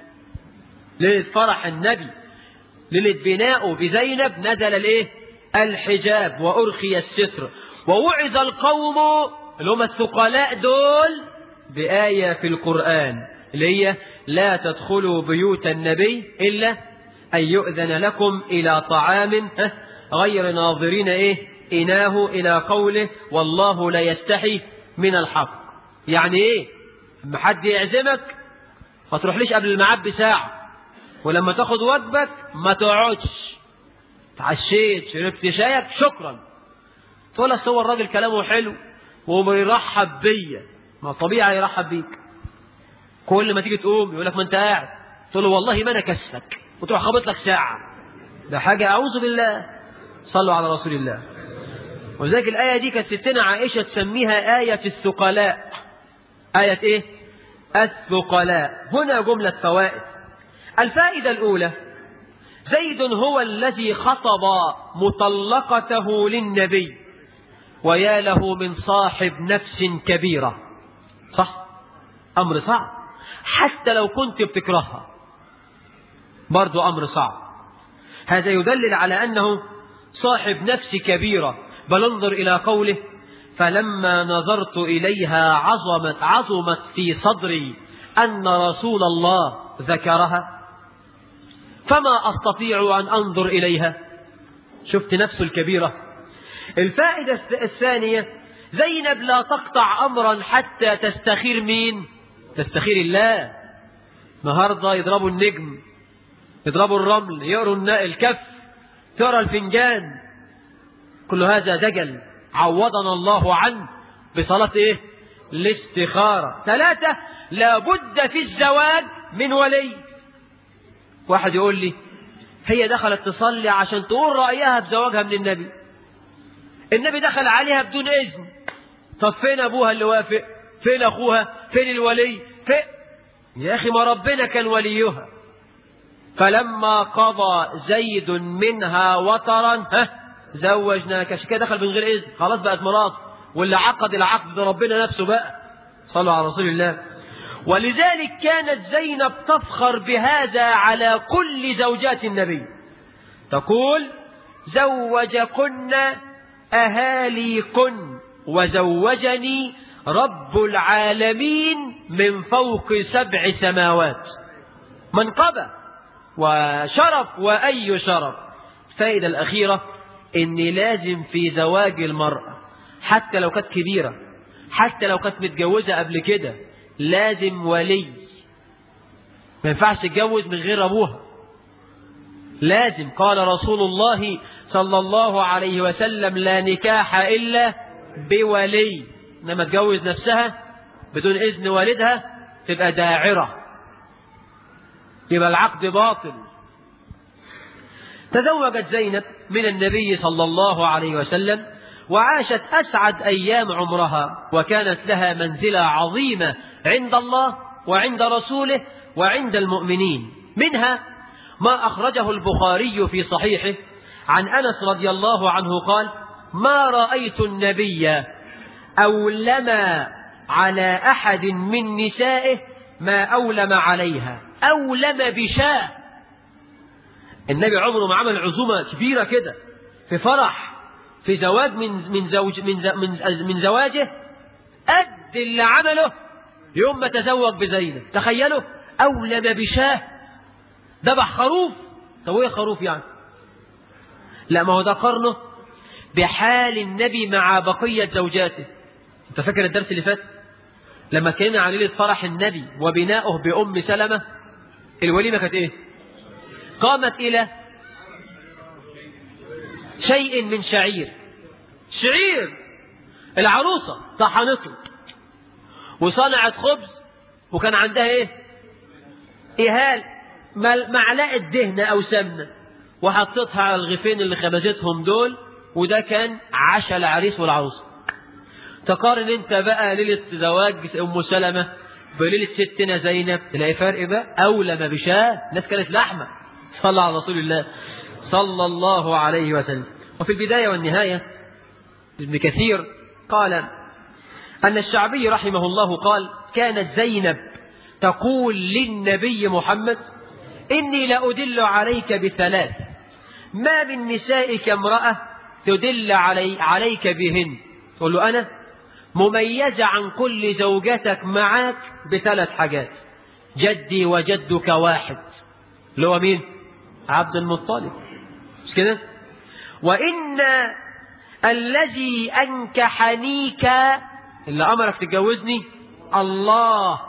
ليلة فرح النبي ليلة بناؤه بزينب نزل الايه الحجاب وأرخي الستر ووعظ القوم اللي هم الثقلاء دول بآية في القرآن اللي هي لا تدخلوا بيوت النبي إلا أن يؤذن لكم إلى طعام غير ناظرين إيه إناه إلى قوله والله لا يستحي من الحق يعني إيه لما حد يعزمك ما تروحليش قبل الميعاد بساعة ولما تاخد وجبك ما تقعدش تعشيت شربت شايك شكرا تقول اصل هو الراجل كلامه حلو وبيرحب بيا ما طبيعي يرحب بيك كل ما تيجي تقوم يقول لك ما انت قاعد تقول له والله ما انا كسفك وتروح خابط لك ساعه ده حاجه اعوذ بالله صلوا على رسول الله ولذلك الآية دي كانت ستنا عائشة تسميها آية الثقلاء آية إيه؟ الثقلاء هنا جملة فوائد الفائدة الأولى زيد هو الذي خطب مطلقته للنبي ويا له من صاحب نفس كبيرة صح أمر صعب حتى لو كنت بتكرهها برضو أمر صعب هذا يدلل على أنه صاحب نفس كبيرة بل انظر إلى قوله فلما نظرت إليها عظمت عظمت في صدري أن رسول الله ذكرها فما أستطيع أن أنظر إليها شفت نفس الكبيرة الفائدة الثانية زينب لا تقطع أمرا حتى تستخير مين تستخير الله النهارده يضربوا النجم يضربوا الرمل يقروا الكف ترى الفنجان كل هذا دجل عوضنا الله عنه بصلاة ايه الاستخارة ثلاثة لابد في الزواج من ولي واحد يقول لي هي دخلت تصلي عشان تقول رأيها في زواجها من النبي النبي دخل عليها بدون إذن طب فين أبوها اللي وافق فين أخوها فين الولي فين يا أخي ما ربنا كان وليها فلما قضى زيد منها وطرا ها زوجناك عشان كده دخل من غير إذن خلاص بقت مرات واللي عقد العقد ده ربنا نفسه بقى صلوا على رسول الله ولذلك كانت زينب تفخر بهذا على كل زوجات النبي تقول زوجكن أهاليكن وزوجني رب العالمين من فوق سبع سماوات منقبة وشرف وأي شرف الفائدة الأخيرة ان لازم في زواج المرأة حتى لو كانت كبيرة حتى لو كانت متجوزة قبل كده لازم ولي ما ينفعش تتجوز من غير أبوها لازم قال رسول الله صلى الله عليه وسلم لا نكاح إلا بولي إنما تجوز نفسها بدون إذن والدها تبقى داعرة يبقى العقد باطل تزوجت زينب من النبي صلى الله عليه وسلم وعاشت أسعد أيام عمرها وكانت لها منزلة عظيمة عند الله وعند رسوله وعند المؤمنين منها ما أخرجه البخاري في صحيحه عن أنس رضي الله عنه قال ما رأيت النبي أولم على أحد من نسائه ما أولم عليها أولم بشاء النبي عمره ما عمل عزومة كبيرة كده في فرح في زواج من من زوج من من, من زواجه قد اللي عمله يوم ما تزوج بزينب تخيلوا أولم بشاه ذبح خروف طب ايه خروف يعني لا ما هو ده قرنه بحال النبي مع بقية زوجاته انت فاكر الدرس اللي فات لما كان على ليلة فرح النبي وبناؤه بأم سلمة الوليمة كانت ايه قامت إلى شيء من شعير شعير العروسة طحنته وصنعت خبز وكان عندها ايه إهال معلقة دهنة أو سمنة وحطتها على الغفين اللي خبزتهم دول وده كان عشاء العريس والعروسة تقارن انت بقى ليلة زواج أم سلمة بليلة ستنا زينب تلاقي فرق بقى أولى بشاه الناس كانت لحمة صلى على رسول الله صلى الله عليه وسلم وفي البداية والنهاية ابن كثير قال أن الشعبي رحمه الله قال كانت زينب تقول للنبي محمد إني لأدل عليك بثلاث ما من نسائك امرأة تدل علي عليك بهن تقول له أنا مميزة عن كل زوجتك معاك بثلاث حاجات جدي وجدك واحد اللي هو مين عبد المطلب مش كده وإن الذي أنكحنيك اللي أمرك تتجوزني الله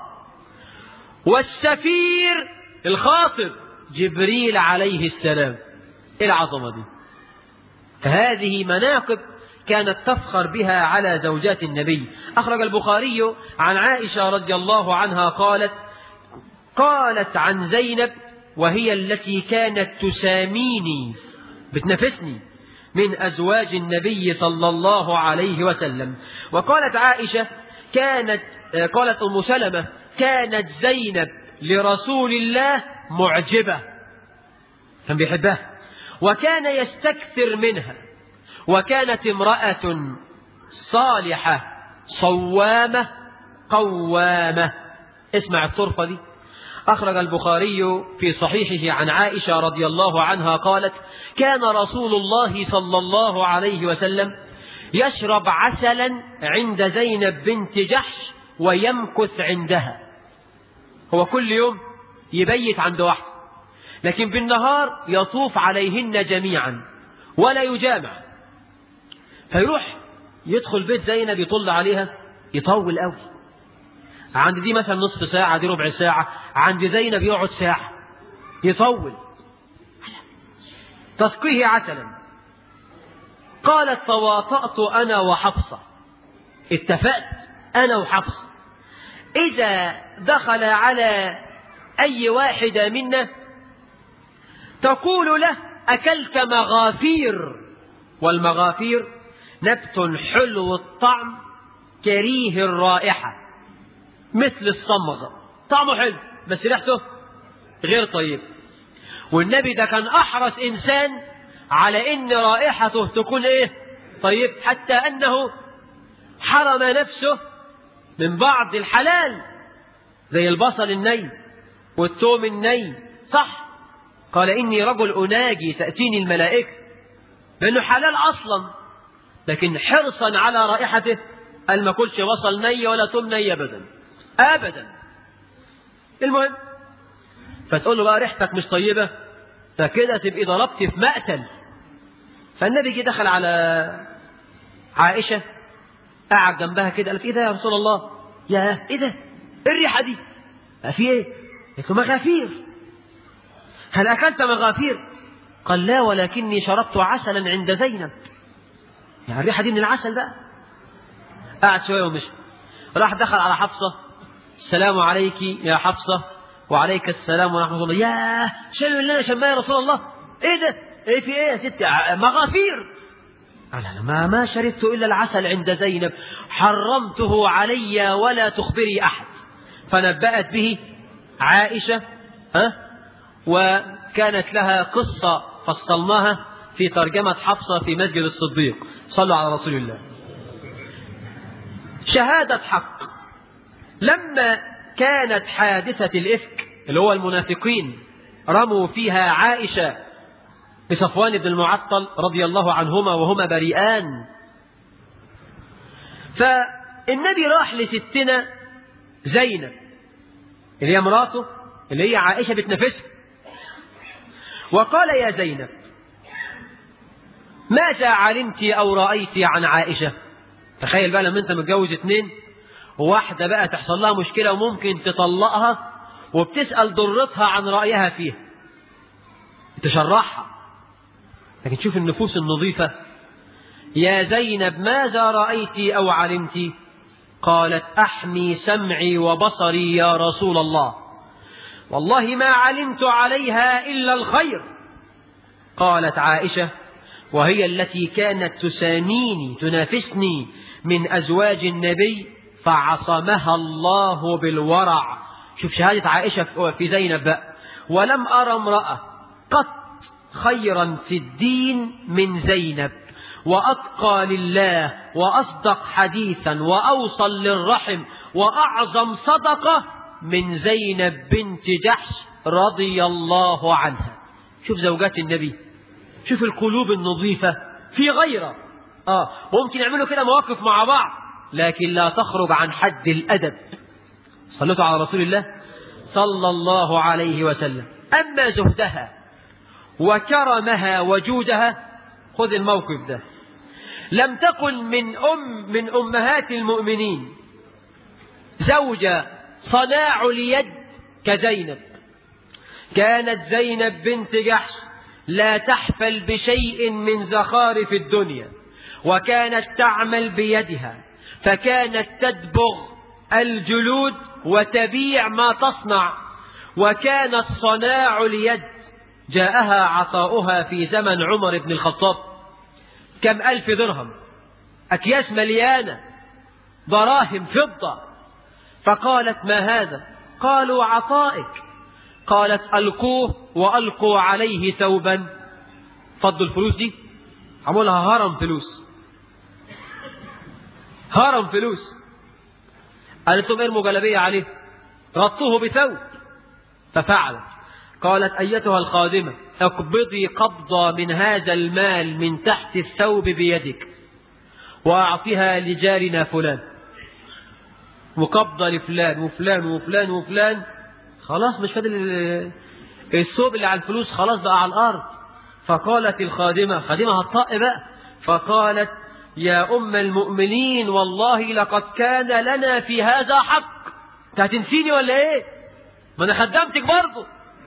والسفير الخاطب جبريل عليه السلام ايه العظمة دي هذه مناقب كانت تفخر بها على زوجات النبي أخرج البخاري عن عائشة رضي الله عنها قالت قالت عن زينب وهي التي كانت تساميني بتنافسني من أزواج النبي صلى الله عليه وسلم وقالت عائشة كانت قالت أم سلمة كانت زينب لرسول الله معجبة كان بيحبها وكان يستكثر منها وكانت امرأة صالحة صوامة قوامة اسمع الطرفة دي أخرج البخاري في صحيحه عن عائشة رضي الله عنها قالت كان رسول الله صلى الله عليه وسلم يشرب عسلا عند زينب بنت جحش ويمكث عندها هو كل يوم يبيت عند واحدة لكن بالنهار يطوف عليهن جميعا ولا يجامع فيروح يدخل بيت زينب يطل عليها يطول قوي عند دي مثلا نصف ساعة دي ربع ساعة عند زينب يقعد ساعة يطول تسقيه عسلا قالت فواطأت أنا وحفصة اتفقت أنا وحفصة إذا دخل على أي واحدة منا تقول له أكلت مغافير والمغافير نبت حلو الطعم كريه الرائحة مثل الصمغ طعمه حلو بس ريحته غير طيب والنبي ده كان أحرص إنسان على إن رائحته تكون إيه طيب حتى أنه حرم نفسه من بعض الحلال زي البصل الني والثوم الني صح قال إني رجل أناجي تأتيني الملائكة لأنه حلال أصلا لكن حرصا على رائحته قال ما كلش بصل ني ولا ثوم ني أبدا أبدا المهم فتقول له بقى ريحتك مش طيبة فكده تبقي ضربت في مقتل فالنبي جه دخل على عائشة قعد جنبها كده قالت ايه ده يا رسول الله يا ايه ده ايه الريحة دي في ايه قالت له مغافير هل اكلت مغافير قال لا ولكني شربت عسلا عند زينب يعني الريحة دي من العسل بقى قعد شوية ومشي راح دخل على حفصة السلام عليك يا حفصة وعليك السلام ورحمة الله يا شم لنا شماء يا رسول الله ايه ده ايه في ايه يا ستي مغافير قال انا ما ما شربت الا العسل عند زينب حرمته علي ولا تخبري احد فنبأت به عائشة ها وكانت لها قصة فصلناها في ترجمة حفصة في مسجد الصديق صلوا على رسول الله شهادة حق لما كانت حادثة الإفك اللي هو المنافقين رموا فيها عائشة بصفوان بن المعطل رضي الله عنهما وهما بريئان فالنبي راح لستنا زينب اللي هي مراته اللي هي عائشة بتنافسها وقال يا زينب ماذا علمت أو رأيت عن عائشة تخيل بقى لما انت متجوز اتنين وواحدة بقى تحصل لها مشكلة وممكن تطلقها وبتسأل ضرتها عن رأيها فيها تشرحها لكن شوف النفوس النظيفة يا زينب ماذا رأيت أو علمت قالت أحمي سمعي وبصري يا رسول الله والله ما علمت عليها إلا الخير قالت عائشة وهي التي كانت تساميني تنافسني من أزواج النبي فعصمها الله بالورع شوف شهادة عائشة في زينب بقى ولم أرى امرأة قط خيرا في الدين من زينب وأتقى لله وأصدق حديثا وأوصل للرحم وأعظم صدقة من زينب بنت جحش رضي الله عنها شوف زوجات النبي شوف القلوب النظيفة في غيرة آه ممكن يعملوا كده مواقف مع بعض لكن لا تخرج عن حد الأدب صلوا على رسول الله صلى الله عليه وسلم أما زهدها وكرمها وجودها خذ الموقف ده لم تكن من أم من أمهات المؤمنين زوجة صناع اليد كزينب كانت زينب بنت جحش لا تحفل بشيء من زخارف الدنيا وكانت تعمل بيدها فكانت تدبغ الجلود وتبيع ما تصنع وكانت صناع اليد جاءها عطاؤها في زمن عمر بن الخطاب كم ألف درهم أكياس مليانة دراهم فضة فقالت ما هذا قالوا عطائك قالت ألقوه وألقوا عليه ثوبا فضوا الفلوس دي عملها هرم فلوس هرم فلوس قالت لهم ارموا جلبية عليه غطوه بثوب ففعلت قالت أيتها الخادمة اقبضي قبضة من هذا المال من تحت الثوب بيدك وأعطها لجارنا فلان وقبضة لفلان وفلان وفلان وفلان خلاص مش فاضل الثوب اللي على الفلوس خلاص بقى على الأرض فقالت الخادمة خادمة هتطق بقى فقالت يا أم المؤمنين والله لقد كان لنا في هذا حق انت هتنسيني ولا ايه ما انا خدمتك برضه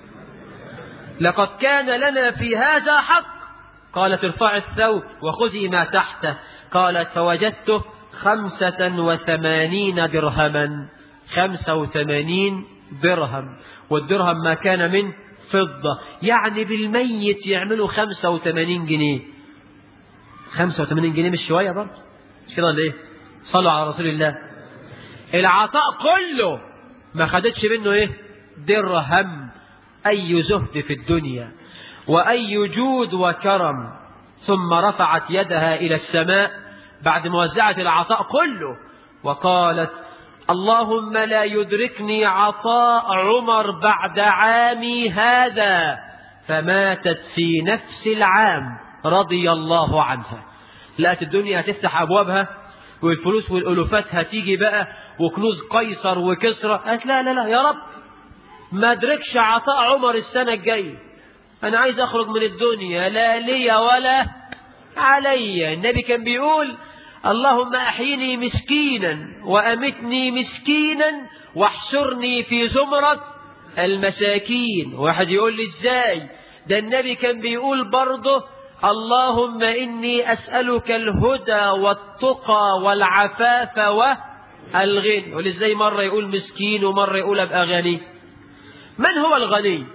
لقد كان لنا في هذا حق قالت ارفعي الثوب وخذي ما تحته قالت فوجدته خمسة وثمانين درهما خمسة وثمانين درهم والدرهم ما كان من فضة يعني بالميت يعملوا خمسة وثمانين جنيه خمسة وثمانين جنيه مش شوية برضه مش كده ولا ايه صلوا على رسول الله العطاء كله ما خدتش منه ايه درهم أي زهد في الدنيا وأي جود وكرم ثم رفعت يدها إلى السماء بعد موزعة العطاء كله وقالت اللهم لا يدركني عطاء عمر بعد عامي هذا فماتت في نفس العام رضي الله عنها لقت الدنيا هتفتح أبوابها والفلوس والألوفات هتيجي بقى وكنوز قيصر وكسرى قالت لا لا لا يا رب ما ادركش عطاء عمر السنة الجاية أنا عايز أخرج من الدنيا لا لي ولا علي النبي كان بيقول اللهم أحيني مسكينا وأمتني مسكينا واحشرني في زمرة المساكين واحد يقول لي ازاي ده النبي كان بيقول برضه اللهم إني أسألك الهدى والتقى والعفاف والغنى يقول ازاي مرة يقول مسكين ومرة يقول أبقى غني من هو الغني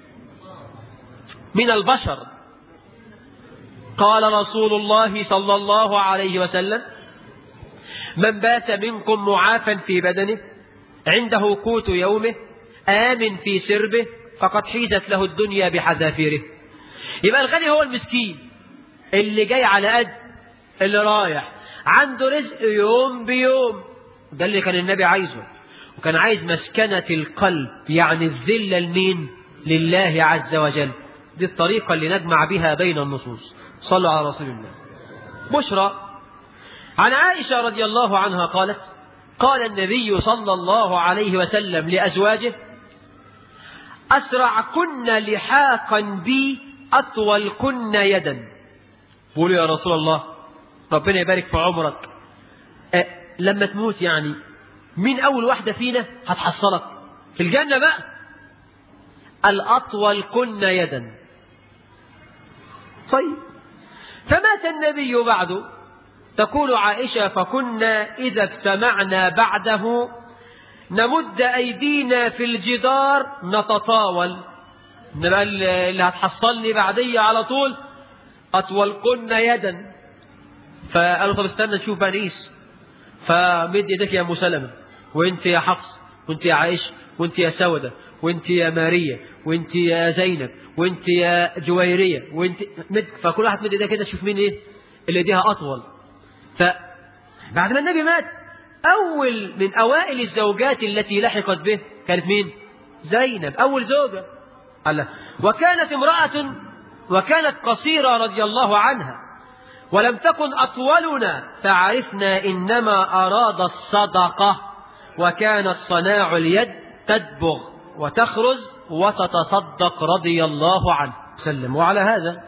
من البشر قال رسول الله صلى الله عليه وسلم من بات منكم معافا في بدنه عنده قوت يومه آمن في سربه فقد حيزت له الدنيا بحذافيره يبقى الغني هو المسكين اللي جاي على قد اللي رايح عنده رزق يوم بيوم ده اللي كان النبي عايزه وكان عايز مسكنة القلب يعني الذلة لمين لله عز وجل دي الطريقة اللي نجمع بها بين النصوص صلوا على رسول الله بشرى عن عائشة رضي الله عنها قالت قال النبي صلى الله عليه وسلم لأزواجه أسرعكن لحاقا بي أطولكن يدا بقولوا يا رسول الله ربنا يبارك في عمرك أه لما تموت يعني مين أول واحدة فينا هتحصلك في الجنة بقى الأطول كن يدا طيب فمات النبي بعد تقول عائشة فكنا إذا اجتمعنا بعده نمد أيدينا في الجدار نتطاول نبقى اللي هتحصلني بعدية على طول أطول كنا يدا فقالوا طب استنى نشوف بقى نقيس فمد ايدك يا ام سلمة وانت يا حفص وانت يا عائشة وانت يا سودة وانت يا ماريا وانت يا زينب وانت يا جويرية وانت مد فكل واحد مد ايديها كده شوف مين ايه اللي ايديها اطول فبعد ما النبي مات اول من اوائل الزوجات التي لحقت به كانت مين زينب اول زوجة الله وكانت امرأة وكانت قصيرة رضي الله عنها ولم تكن أطولنا فعرفنا إنما أراد الصدقة وكانت صناع اليد تدبغ وتخرج وتتصدق رضي الله عنه سلم وعلى هذا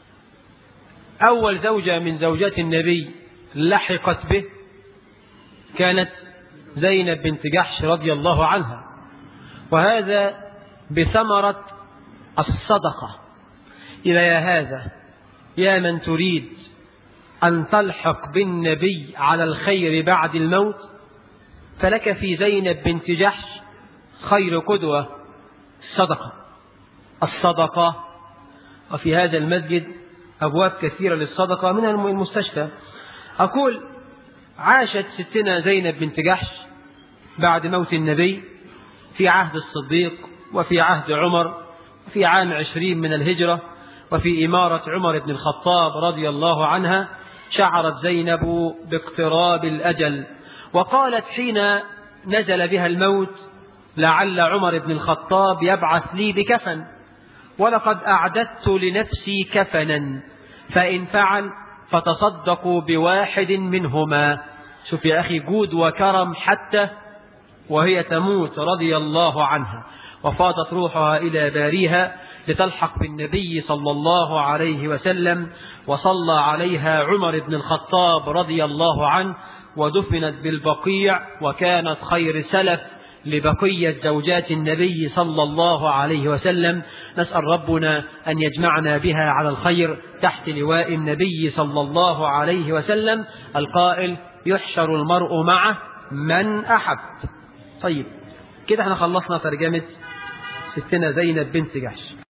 أول زوجة من زوجات النبي لحقت به كانت زينب بنت جحش رضي الله عنها وهذا بثمرة الصدقة إلى يا هذا يا من تريد أن تلحق بالنبي على الخير بعد الموت فلك في زينب بنت جحش خير قدوة الصدقة الصدقة وفي هذا المسجد أبواب كثيرة للصدقة منها المستشفى أقول عاشت ستنا زينب بنت جحش بعد موت النبي في عهد الصديق وفي عهد عمر في عام عشرين من الهجرة وفي إمارة عمر بن الخطاب رضي الله عنها شعرت زينب باقتراب الأجل وقالت حين نزل بها الموت لعل عمر بن الخطاب يبعث لي بكفن ولقد أعددت لنفسي كفنا فإن فعل فتصدقوا بواحد منهما شوف يا أخي جود وكرم حتى وهي تموت رضي الله عنها وفاضت روحها إلى باريها لتلحق بالنبي صلى الله عليه وسلم وصلى عليها عمر بن الخطاب رضي الله عنه ودفنت بالبقيع وكانت خير سلف لبقية زوجات النبي صلى الله عليه وسلم نسأل ربنا أن يجمعنا بها على الخير تحت لواء النبي صلى الله عليه وسلم القائل يحشر المرء معه من أحب طيب كده احنا خلصنا ترجمة ستنا زينب بنت جحش